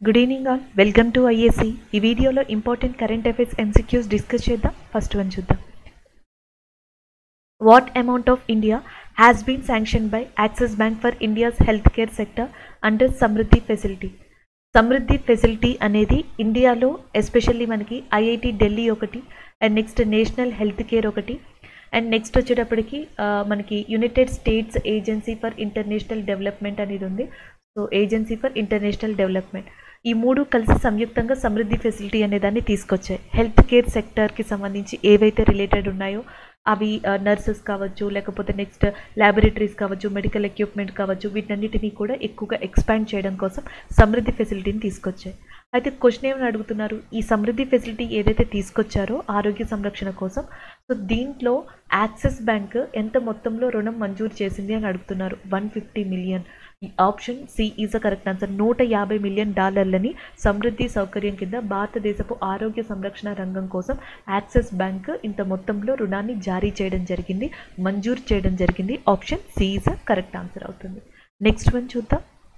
good evening all welcome to IAC ఈ వీడియోలో important current affairs MCQs discuss చేద్దాం first one చూద్దాం what amount of India has been sanction by Axis bank for India's health care sector under Samriddhi facility Samriddhi facility అనేది ఇండియాలో especially మనకి IIT Delhi ఒకటి and next national health care ఒకటి and next వచ్చేటప్పటికి ఆ, మనకి United States agency for international development అనేది ఉంది so agency for international development ఈ మూడు కలిసి సంయుక్తంగా సమృద్ధి ఫెసిలిటీ అనే దాన్ని తీసుకొచ్చాయి హెల్త్ కేర్ సెక్టర్కి సంబంధించి ఏవైతే రిలేటెడ్ ఉన్నాయో అవి నర్సెస్ కావచ్చు లేకపోతే నెక్స్ట్ ల్యాబొరేటరీస్ కావచ్చు మెడికల్ ఎక్విప్మెంట్ కావచ్చు వీటన్నిటిని కూడా ఎక్కువగా ఎక్స్పాండ్ చేయడం కోసం సమృద్ధి ఫెసిలిటీని తీసుకొచ్చాయి అయితే క్వశ్చన్ ఏమని అడుగుతున్నారు ఈ సమృద్ధి ఫెసిలిటీ ఏదైతే తీసుకొచ్చారో ఆరోగ్య సంరక్షణ కోసం సో దీంట్లో యాక్సిస్ బ్యాంక్ ఎంత మొత్తంలో రుణం మంజూరు చేసింది అని అడుగుతున్నారు one fifty million option C is a correct answer నూట యాభై మిలియన్ డాలర్లని సమృద్ధి సౌకర్యం కింద భారతదేశపు ఆరోగ్య సంరక్షణ రంగం కోసం యాక్సిస్ బ్యాంక్ ఇంత మొత్తంలో రుణాన్ని జారీ చేయడం జరిగింది మంజూరు చేయడం జరిగింది option C is a correct answer అవుతుంది నెక్స్ట్ వన్ చూద్దాం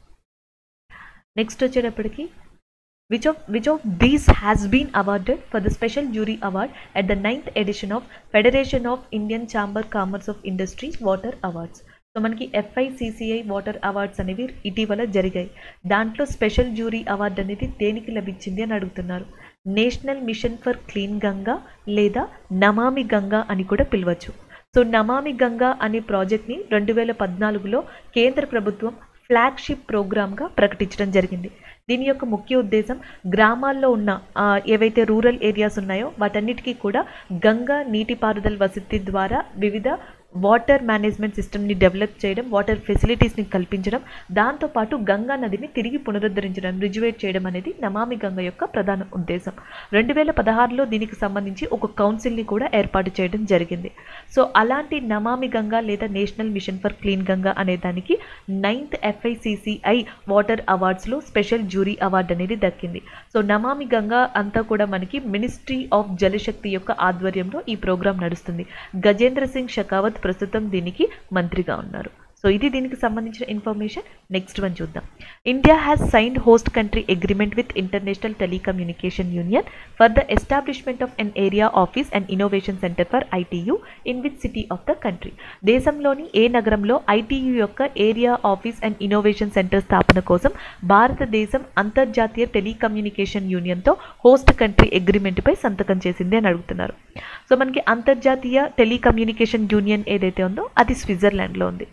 నెక్స్ట్ వచ్చేటప్పటికి which of which of these has been awarded for the special jury award at the ninth edition of Federation of Indian Chamber Commerce of Industries Water Awards so మనకి FICCI water awards అనేవి ఇటీవల జరిగాయి దాంట్లో special jury award అనేది దేనికి లభించింది అని అడుగుతున్నారు national mission for clean Ganga లేదా నమామి గంగా అని కూడా పిలవచ్చు సో నమామి గంగా అనే ప్రాజెక్ట్ని రెండు వేల పద్నాలుగులో కేంద్ర ప్రభుత్వం ఫ్లాగ్షిప్ ప్రోగ్రామ్గా ప్రకటించడం జరిగింది దీని యొక్క ముఖ్య ఉద్దేశం గ్రామాల్లో ఉన్న ఆ, ఏవైతే రూరల్ ఏరియాస్ ఉన్నాయో వాటన్నిటికీ కూడా గంగా నీటిపారుదల వసతి ద్వారా వివిధ వాటర్ మేనేజ్మెంట్ సిస్టమ్ని డెవలప్ చేయడం వాటర్ ఫెసిలిటీస్ని కల్పించడం దాంతోపాటు గంగా నదిని తిరిగి పునరుద్ధరించడం రిజువేట్ చేయడం అనేది నమామి గంగ యొక్క ప్రధాన ఉద్దేశం రెండు వేల పదహారులో దీనికి సంబంధించి ఒక కౌన్సిల్ని కూడా ఏర్పాటు చేయడం జరిగింది సో అలాంటి నమామి గంగా లేదా national mission for clean Ganga అనే దానికి నైన్త్ ఎఫ్ఐసిసిఐ వాటర్ అవార్డ్స్లో స్పెషల్ జ్యూరీ అవార్డు అనేది దక్కింది సో నమామి గంగా అంతా కూడా మనకి మినిస్ట్రీ ఆఫ్ జలశక్తి యొక్క ఆధ్వర్యంలో ఈ ప్రోగ్రాం నడుస్తుంది గజేంద్ర సింగ్ షెకావత్ ప్రస్తుతం దీనికి మంత్రిగా ఉన్నారు సో ఇది దీనికి సంబంధించిన ఇన్ఫర్మేషన్ నెక్స్ట్ వన్ చూద్దాం India has signed host country agreement with international telecommunication union for the establishment of an area office and innovation centre for ITU in with city of the country దేశంలోని ఏ నగరంలో ITU యొక్క area office and innovation centre స్థాపన కోసం భారతదేశం అంతర్జాతీయ టెలికమ్యూనికేషన్ యూనియన్తో హోస్ట్ కంట్రీ అగ్రిమెంట్పై సంతకం చేసింది అని అడుగుతున్నారు సో మనకి అంతర్జాతీయ టెలికమ్యూనికేషన్ యూనియన్ ఏదైతే ఉందో అది స్విట్జర్లాండ్లో ఉంది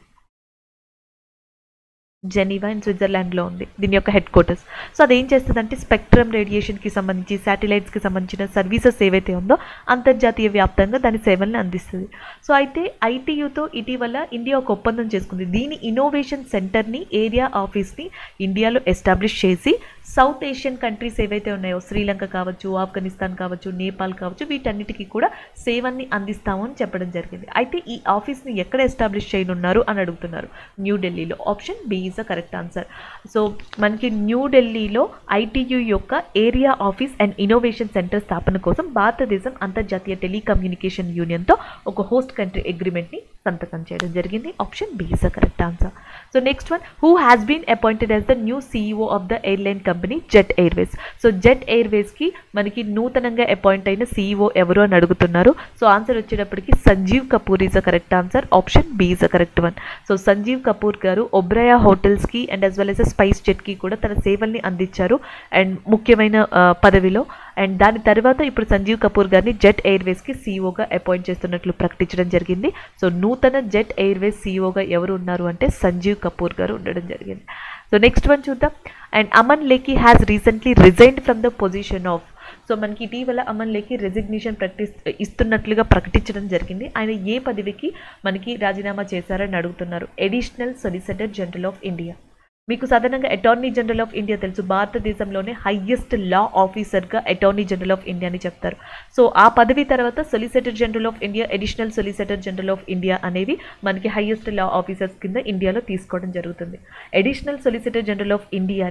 జెనీవా ఇన్ స్విట్జర్లాండ్లో ఉంది దీని యొక్క హెడ్ క్వార్టర్స్ సో అదేం చేస్తుందంటే స్పెక్ట్రమ్ రేడియేషన్కి సంబంధించి శాటిలైట్స్కి సంబంధించిన సర్వీసెస్ ఏవైతే ఉందో అంతర్జాతీయ వ్యాప్తంగా దాని సేవల్ని అందిస్తుంది సో అయితే ఐటీయూతో ఇటీవల ఇండియా ఒక ఒప్పందం చేసుకుంది దీని ఇన్నోవేషన్ సెంటర్ని ఏరియా ఆఫీస్ని ఇండియాలో ఎస్టాబ్లిష్ చేసి సౌత్ ఏషియన్ కంట్రీస్ ఏవైతే ఉన్నాయో శ్రీలంక కావచ్చు ఆఫ్ఘనిస్తాన్ కావచ్చు నేపాల్ కావచ్చు వీటన్నిటికీ కూడా సేవల్ని అందిస్తాము అని చెప్పడం జరిగింది అయితే ఈ ఆఫీస్ని ఎక్కడ ఎస్టాబ్లిష్ చేయనున్నారు అని అడుగుతున్నారు న్యూఢిల్లీలో option B is the correct answer so మనకి న్యూఢిల్లీలో ఐటీయూ యొక్క area office and innovation centre స్థాపన కోసం భారతదేశం అంతర్జాతీయ టెలికమ్యూనికేషన్ యూనియన్తో ఒక హోస్ట్ కంట్రీ అగ్రిమెంట్ని సంతకం చేయడం జరిగింది option B is the correct answer so next one who has been appointed as the new CEO of the airline company Jet Airways so Jet ఎయిర్వేస్కి మనకి నూతనంగా అపాయింట్ అయిన సీఈఓ ఎవరు అని అడుగుతున్నారు సో ఆన్సర్ వచ్చేటప్పటికి Sanjeev Kapoor is the correct answer option B is the correct one so Sanjeev Kapoor garu Oberoi హోటల్స్కి and as well as Spice జెట్కి కూడా తన సేవల్ని అందించారు అండ్ ముఖ్యమైన ఆ, పదవిలో అండ్ దాని తర్వాత ఇప్పుడు సంజీవ్ కపూర్ గారిని జెట్ ఎయిర్వేస్కి సీఈఓగా అపాయింట్ చేస్తున్నట్లు ప్రకటించడం జరిగింది సో నూతన జెట్ ఎయిర్వేస్ సీఈఓగా ఎవరు ఉన్నారు అంటే సంజీవ్ కపూర్ గారు ఉండడం జరిగింది సో నెక్స్ట్ వన్ చూద్దాం and Aman Lekhi has recently resigned from the position of so మనకి ఇటీవల అమన్ లేఖి రెసిగ్నేషన్ ప్రకటిస్ ఇస్తున్నట్లుగా ప్రకటించడం జరిగింది ఆయన ఏ పదవికి మనకి రాజీనామా చేశారని అడుగుతున్నారు additional solicitor general of India మీకు సాధారణంగా అటార్నీ జనరల్ ఆఫ్ ఇండియా తెలుసు భారతదేశంలోనే హైయెస్ట్ లా ఆఫీసర్గా అటార్నీ జనరల్ ఆఫ్ ఇండియా అని చెప్తారు సో ఆ పదవి తర్వాత solicitor general of India additional solicitor general of India అనేవి మనకి హైయెస్ట్ లా ఆఫీసర్స్ కింద ఇండియాలో తీసుకోవడం జరుగుతుంది అడిషనల్ సొలిసిటర్ జనరల్ ఆఫ్ ఇండియాని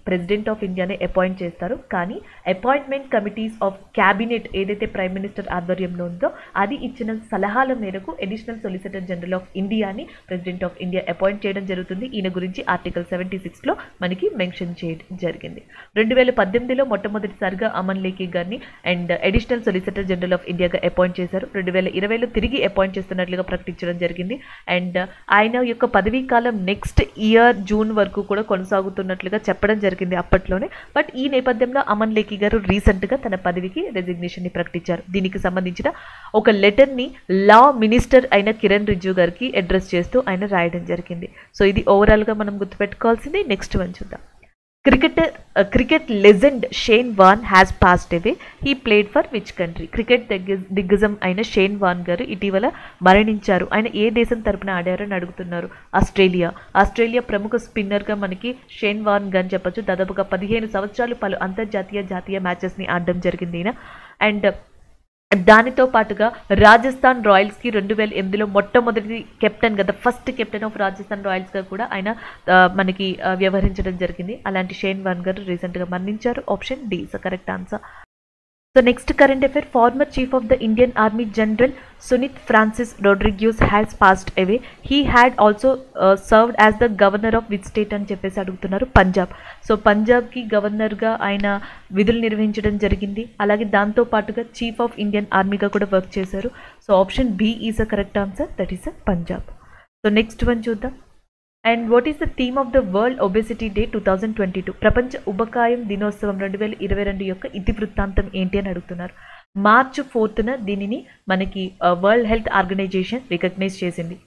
ప్రెసిడెంట్ ఆఫ్ ఇండియానే అపాయింట్ చేస్తారు కానీ అపాయింట్మెంట్ కమిటీస్ ఆఫ్ క్యాబినెట్ ఏదైతే ప్రైమ్ మినిస్టర్ ఆధ్వర్యంలో ఉందో అది ఇచ్చిన సలహాల మేరకు అడిషనల్ సొలిసిటర్ జనరల్ ఆఫ్ ఇండియాని ప్రెసిడెంట్ ఆఫ్ ఇండియా అపాయింట్ చేయడం జరుగుతుంది ఈయన గురించి ఆర్టికల్ సెవెంటీ సిక్స్లో మనకి మెన్షన్ చేయడం జరిగింది రెండు వేల పద్దెనిమిదిలో మొట్టమొదటిసారిగా అమన్ లేఖి గారిని and additional solicitor general of ఇండియాగా అపాయింట్ చేశారు రెండు వేల ఇరవైలో తిరిగి అపాయింట్ చేస్తున్నట్లుగా ప్రకటించడం జరిగింది అండ్ ఆయన యొక్క పదవీ కాలం నెక్స్ట్ ఇయర్ జూన్ వరకు కూడా కొనసాగుతున్నట్లుగా చెప్పడం జరిగింది అప్పట్లోనే బట్ ఈ నేపథ్యంలో అమన్ లేఖి గారు రీసెంట్గా తన పదవికి రెసిగ్నేషన్ని ప్రకటించారు దీనికి సంబంధించిన ఒక లెటర్ని లా మినిస్టర్ అయిన కిరణ్ రిజ్జు గారికి అడ్రస్ చేస్తూ ఆయన రాయడం జరిగింది సో ఇది ఓవరాల్గా మనం గుర్తుపెట్టుకోవాల్సింది నెక్స్ట్ వన్ చూద్దాం cricketer cricket legend Shane Warne has passed away he played for which country క్రికెట్ దిగ్గ దిగ్గజం అయిన షేన్ వాన్ గారు ఇటీవల మరణించారు ఆయన ఏ దేశం తరపున ఆడారని అడుగుతున్నారు ఆస్ట్రేలియా ఆస్ట్రేలియా ప్రముఖ స్పిన్నర్గా మనకి షేన్ వాన్ గన్ చెప్పొచ్చు దాదాపుగా పదిహేను సంవత్సరాలు పలు అంతర్జాతీయ జాతీయ మ్యాచెస్ని ఆడడం జరిగింది ఈయన అండ్ దానితో పాటుగా రాజస్థాన్ రాయల్స్కి రెండు వేల ఎనిమిదిలో మొట్టమొదటి కెప్టెన్ కదా ఫస్ట్ కెప్టెన్ ఆఫ్ రాజస్థాన్ రాయల్స్గా కూడా ఆయన ఆ, మనకి ఆ, వ్యవహరించడం జరిగింది అలాంటి షేన్ వాన్ గారు రీసెంట్గా మరణించారు option D is correct answer so next current affair former chief of the Indian army general Sunith Francis Rodrigues has passed away he had also served as the governor of which state అని చెప్పేసి అడుగుతున్నారు Punjab so పంజాబ్కి గవర్నర్గా ఆయన విధులు నిర్వహించడం జరిగింది అలాగే దాంతో పాటుగా చీఫ్ ఆఫ్ ఇండియన్ ఆర్మీగా కూడా వర్క్ చేశారు so option B is a correct answer that is a Punjab so next one చూద్దాం and what is the theme of the world obesity day two thousand twenty two ప్రపంచ ఉబకాయం దినోత్సవం రెండు వేల ఇరవై రెండు యొక్క ఇతివృత్తాంతం ఏంటి అని అడుగుతున్నారు మార్చ్ ఫోర్త్న దీనిని మనకి వరల్డ్ హెల్త్ ఆర్గనైజేషన్ రికగ్నైజ్ చేసింది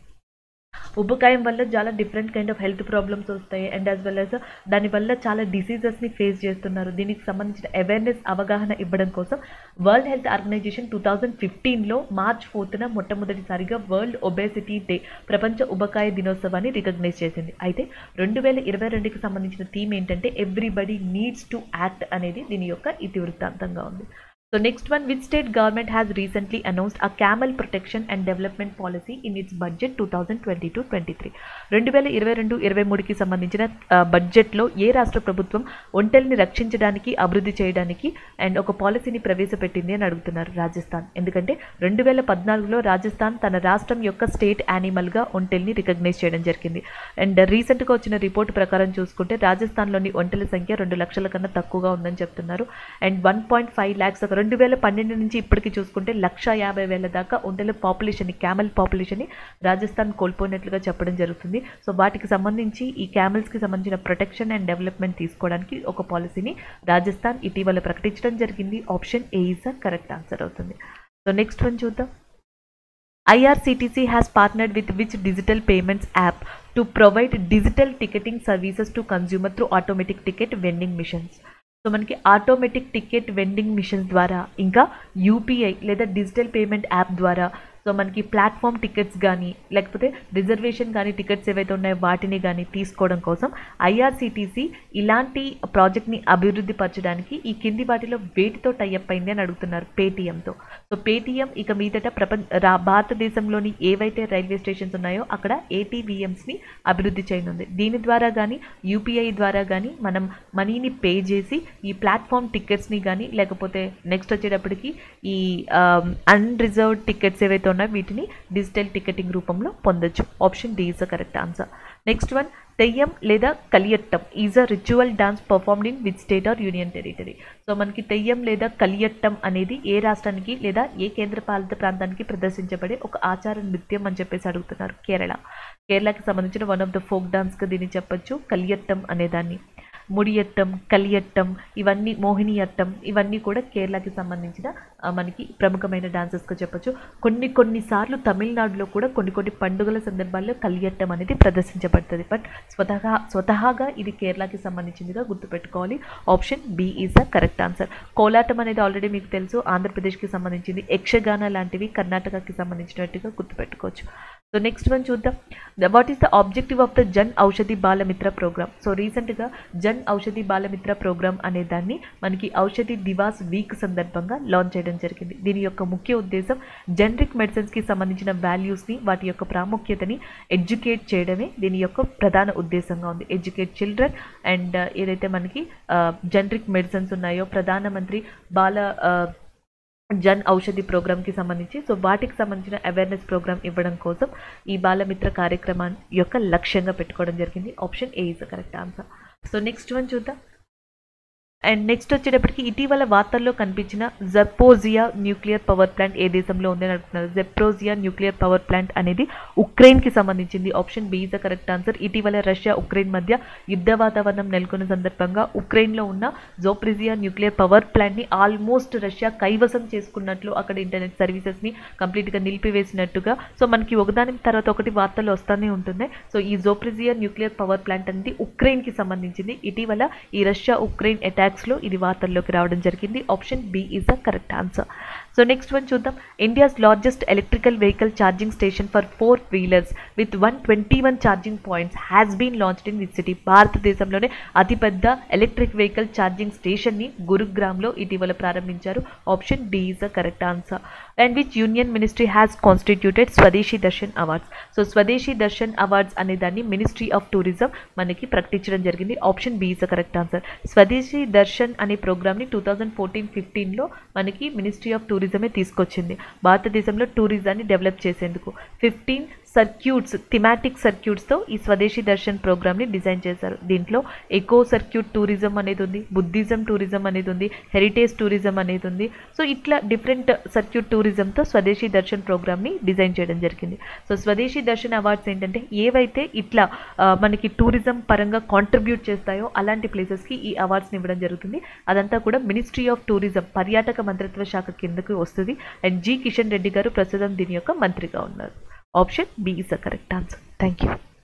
ఉబకాయం వల్ల చాలా different kind of health problems వస్తాయి అండ్ యాజ్ వెల్ యాజ్ దానివల్ల చాలా డిసీజెస్ని ఫేస్ చేస్తున్నారు దీనికి సంబంధించిన అవేర్నెస్ అవగాహన ఇవ్వడం కోసం world health organisation two thousand ఫిఫ్టీన్లో మార్చ్ ఫోర్త్న మొట్టమొదటిసారిగా వరల్డ్ ఒబేసిటీ డే ప్రపంచ ఉబకాయ దినోత్సవాన్ని రికగ్నైజ్ చేసింది అయితే రెండు వేల ఇరవై రెండుకి సంబంధించిన థీమ్ ఏంటంటే ఎవ్రీబడి నీడ్స్ టు యాక్ట్ అనేది దీని యొక్క ఇతివృత్తాంతంగా ఉంది so next one which state government has recently announced a camel protection and development policy in its budget two thousand twenty two twenty three రెండు వేల ఇరవై రెండు ఇరవై మూడుకి సంబంధించిన ఆ, బడ్జెట్లో ఏ రాష్ట్ర ప్రభుత్వం ఒంటెల్ని రక్షించడానికి అభివృద్ధి చేయడానికి అండ్ ఒక పాలసీని ప్రవేశపెట్టింది అని అడుగుతున్నారు రాజస్థాన్ ఎందుకంటే రెండు వేల పద్నాలుగులో రాజస్థాన్ తన రాష్ట్రం యొక్క స్టేట్ యానిమల్గా ఒంటెల్ని రికగ్నైజ్ చేయడం జరిగింది అండ్ రీసెంట్గా వచ్చిన రిపోర్ట్ ప్రకారం చూసుకుంటే రాజస్థాన్లోని ఒంటెల సంఖ్య రెండు లక్షల కన్నా తక్కువగా ఉందని చెప్తున్నారు and one point five lakhs రెండు వేల పన్నెండు నుంచి ఇప్పటికి చూసుకుంటే లక్ష యాభై వేల దాకా ఒంటెల పాపులేషన్ క్యామెల్ పాపులేషన్ని రాజస్థాన్ కోల్పోయినట్లుగా చెప్పడం జరుగుతుంది సో వాటికి సంబంధించి ఈ క్యామెల్స్కి సంబంధించిన ప్రొటెక్షన్ అండ్ డెవలప్మెంట్ తీసుకోవడానికి ఒక పాలసీని రాజస్థాన్ ఇటీవల ప్రకటించడం జరిగింది option A is the correct answer అవుతుంది సో నెక్స్ట్ వన్ చూద్దాం IRCTC has partnered with which digital payments app to provide digital ticketing services to consumer through automatic ticket vending machines so మనకి automatic ticket vending machines ద్వారా ఇంకా UPI లేదా digital payment app ద్వారా so మనకి platform tickets కానీ లేకపోతే reservation కానీ tickets ఏవైతే ఉన్నాయో వాటిని కానీ తీసుకోవడం కోసం ఐఆర్సిటీసీ ఇలాంటి ప్రాజెక్ట్ని అభివృద్ధి పరచడానికి ఈ కింది వాటిలో వేటితో టైఅప్ అయింది అని అడుగుతున్నారు పేటీఎంతో సో పేటీఎం ఇక మీదట ప్రపంచ రా భారతదేశంలోని ఏవైతే రైల్వే స్టేషన్స్ ఉన్నాయో అక్కడ ఏటీవీఎంస్ని అభివృద్ధి చేయనుంది దీని ద్వారా కానీ యూపీఐ ద్వారా కానీ మనం మనీని పే చేసి ఈ ప్లాట్ఫామ్ టికెట్స్ని కానీ లేకపోతే నెక్స్ట్ వచ్చేటప్పటికి ఈ అన్రిజర్వ్డ్ టికెట్స్ ఏవైతే ఉన్నాయో వీటిని డిజిటల్ టికెటింగ్ రూపంలో పొందొచ్చు option D is the correct answer next one Theyyam లేదా Kaliyattam is a ritual dance performed in which state or union territory so మనకి తెయ్యం లేదా కలియట్టం అనేది ఏ రాష్ట్రానికి లేదా ఏ కేంద్రపాలిత ప్రాంతానికి ప్రదర్శించబడే ఒక ఆచార నృత్యం అని చెప్పేసి అడుగుతున్నారు కేరళ కేరళకి సంబంధించిన వన్ ఆఫ్ ద ఫోక్ డాన్స్గా దీన్ని చెప్పొచ్చు కలియట్టం అనేదాన్ని ముడియట్టం కలియట్టం ఇవన్నీ మోహినియట్టం ఇవన్నీ కూడా కేరళకి సంబంధించిన ఆ, మనకి ప్రముఖమైన డాన్సెస్గా చెప్పొచ్చు కొన్ని కొన్నిసార్లు తమిళనాడులో కూడా కొన్ని కొన్ని పండుగల సందర్భాల్లో కలియట్టం అనేది ప్రదర్శించబడుతుంది బట్ స్వతహా స్వతహాగా ఇది కేరళకి సంబంధించిందిగా గుర్తుపెట్టుకోవాలి option B is the correct answer Kolattam అనేది ఆల్రెడీ మీకు తెలుసు ఆంధ్రప్రదేశ్కి సంబంధించింది యక్షగాన లాంటివి కర్ణాటకకి సంబంధించినట్టుగా గుర్తుపెట్టుకోవచ్చు సో నెక్స్ట్ వన్ చూద్దాం what is the objective of the Jan Aushadhi Balamitra program so రీసెంట్గా జన్ జన్ ఔషధి బాలమిత్ర ప్రోగ్రామ్ అనే దాన్ని మనకి ఔషధి దివాస్ వీక్ సందర్భంగా లాంచ్ చేయడం జరిగింది దీని యొక్క ముఖ్య ఉద్దేశం జనరిక్ మెడిసిన్స్కి సంబంధించిన వాల్యూస్ని వాటి యొక్క ప్రాముఖ్యతని ఎడ్యుకేట్ చేయడమే దీని యొక్క ప్రధాన ఉద్దేశంగా ఉంది ఎడ్యుకేట్ చిల్డ్రన్ అండ్ ఏదైతే మనకి జనరిక్ మెడిసిన్స్ ఉన్నాయో ప్రధానమంత్రి బాల ఆ, జన్ ఔషధి ప్రోగ్రామ్కి సంబంధించి సో వాటికి సంబంధించిన అవేర్నెస్ ప్రోగ్రామ్ ఇవ్వడం కోసం ఈ బాలమిత్ర కార్యక్రమాన్ని యొక్క లక్ష్యంగా పెట్టుకోవడం జరిగింది option A is correct answer so next one చూద్దాం అండ్ నెక్స్ట్ వచ్చేటప్పటికి ఇటీవల వార్తల్లో కనిపించిన జెప్రోజియా న్యూక్లియర్ పవర్ ప్లాంట్ ఏ దేశంలో ఉందని అడుగుతున్నారు జెప్రోజియా న్యూక్లియర్ పవర్ ప్లాంట్ అనేది ఉక్రెయిన్కి సంబంధించింది option B is the correct answer ఇటీవల రష్యా ఉక్రెయిన్ మధ్య యుద్ధ వాతావరణం నెలకొన్న సందర్భంగా ఉక్రెయిన్లో ఉన్న జోప్రిజియా న్యూక్లియర్ పవర్ ప్లాంట్ని ఆల్మోస్ట్ రష్యా కైవసం చేసుకున్నట్లు అక్కడ ఇంటర్నెట్ సర్వీసెస్ని కంప్లీట్గా నిలిపివేసినట్టుగా సో మనకి ఒకదాని తర్వాత ఒకటి వార్తలు వస్తూనే ఉంటుంది సో ఈ జోప్రిజియా న్యూక్లియర్ పవర్ ప్లాంట్ అనేది ఉక్రెయిన్కి సంబంధించింది ఇటీవల ఈ రష్యా ఉక్రెయిన్ అటాక్స్లో ఇది వార్తల్లోకి రావడం జరిగింది option B is the correct answer so next one చూద్దాం India's largest electrical vehicle charging station for four wheelers with one twenty one charging points has been launched in with city భారతదేశంలోనే అతిపెద్ద electric vehicle charging స్టేషన్ని గురుగ్రామ్లో ఇటీవల ప్రారంభించారు option D is the correct answer and which union ministry has constituted Swadeshi Darshan awards so స్వదేశీ Darshan awards అనే దాన్ని ministry of tourism మనకి ప్రకటించడం జరిగింది option B is the correct answer Swadeshi Darshan అనే ప్రోగ్రామ్ని టూ థౌజండ్ ఫోర్టీన్ ఫిఫ్టీన్లో మనకి మినిస్ట్రీ ఆఫ్ టూరిజమే తీసుకొచ్చింది భారతదేశంలో టూరిజాన్ని డెవలప్ చేసేందుకు ఫిఫ్టీన్ సర్క్యూట్స్ థిమాటిక్ సర్క్యూట్స్తో ఈ స్వదేశీ దర్శన్ ప్రోగ్రామ్ని డిజైన్ చేశారు దీంట్లో ఎకో సర్క్యూట్ టూరిజం అనేది ఉంది బుద్ధిజం టూరిజం అనేది ఉంది హెరిటేజ్ టూరిజం అనేది ఉంది సో ఇట్లా డిఫరెంట్ సర్క్యూట్ టూరిజంతో స్వదేశీ దర్శన్ ప్రోగ్రామ్ని డిజైన్ చేయడం జరిగింది సో స్వదేశీ దర్శన్ అవార్డ్స్ ఏంటంటే ఏవైతే ఇట్లా ఆ, మనకి టూరిజం పరంగా కాంట్రిబ్యూట్ చేస్తాయో అలాంటి ప్లేసెస్కి ఈ అవార్డ్స్ని ఇవ్వడం జరుగుతుంది అదంతా కూడా మినిస్ట్రీ ఆఫ్ టూరిజం పర్యాటక మంత్రిత్వ శాఖ కిందకి వస్తుంది అండ్ జి కిషన్ రెడ్డి గారు ప్రస్తుతం దీని యొక్క మంత్రిగా ఉన్నారు option B is the correct answer thank you